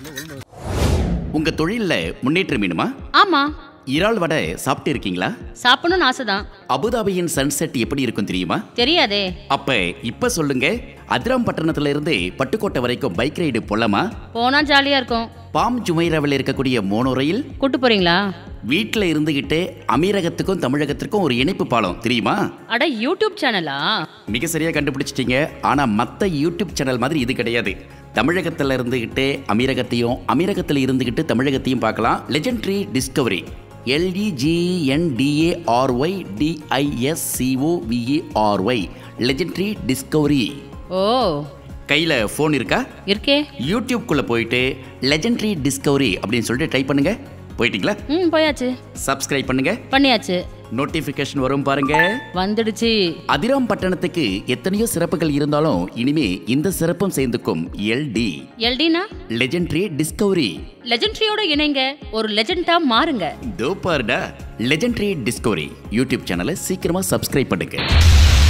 உங்க தொழில்ல முன்னேற்றம் வேணுமா ஆமா இறால் வடை சாப்பிட்டு இருக்கீங்களா சாப்பிடணும்னு ஆசைதான் அபுதாபியின் சன்செட் எப்படி இருக்கும் தெரியுமா தெரியாதே அப்ப இப்ப சொல்லுங்க அதிராம் பட்டணத்துல இருந்து பட்டுக்கோட்டை வரைக்கும் பைக் ரைடு போலாமா போனா ஜாலியா இருக்கும் பாம் ஜுமைராவில் இருக்கக்கூடிய மோனோ ரயில் கூட்டு போறீங்களா வீட்டில் இருந்துகிட்டே அமீரகத்துக்கும் தமிழகத்திற்கும் ஒரு இணைப்பு பாலம் தெரியுமா அட யூடியூப் சேனலா மிக சரியா கண்டுபிடிச்சிட்டீங்க ஆனா மத்த யூடியூப் சேனல் மாதிரி இது கிடையாது தமிழகத்துல இருந்துகிட்டே அமீரகத்தையும் அமீரகத்தில் இருந்துகிட்டு தமிழகத்தையும் பார்க்கலாம் லெஜெண்டரி டிஸ்கவரி எல்இஜிஎன்டிஏஆர்ஒய் டிஐஎஸ்சிஓவிஏஆர்ஒய் லெஜெண்டரி டிஸ்கவரி ஓ கையில் ஃபோன் இருக்கா இருக்கே யூடியூப்குள்ளே போயிட்டு லெஜெண்டரி டிஸ்கவரி அப்படின்னு சொல்லிட்டு டைப் பண்ணுங்க போயிட்டீங்களா ம் போயாச்சு சப்ஸ்கிரைப் பண்ணுங்க பண்ணியாச்சு நோட்டிஃபிகேஷன் வரும் பாருங்க வந்துடுச்சு அதிராம் பட்டணத்துக்கு எத்தனையோ சிறப்புகள் இருந்தாலும் இனிமே இந்த சிறப்பும் சேர்ந்துக்கும் எல்டி எல்டினா லெஜெண்டரி டிஸ்கவரி லெஜெண்ட்ரியோட இணைங்க ஒரு லெஜெண்டா மாறுங்க தோ பாருடா லெஜெண்டரி டிஸ்கவரி யூடியூப் சேனலை சீக்கிரமா சப்ஸ்கிரைப் பண்ணுங்க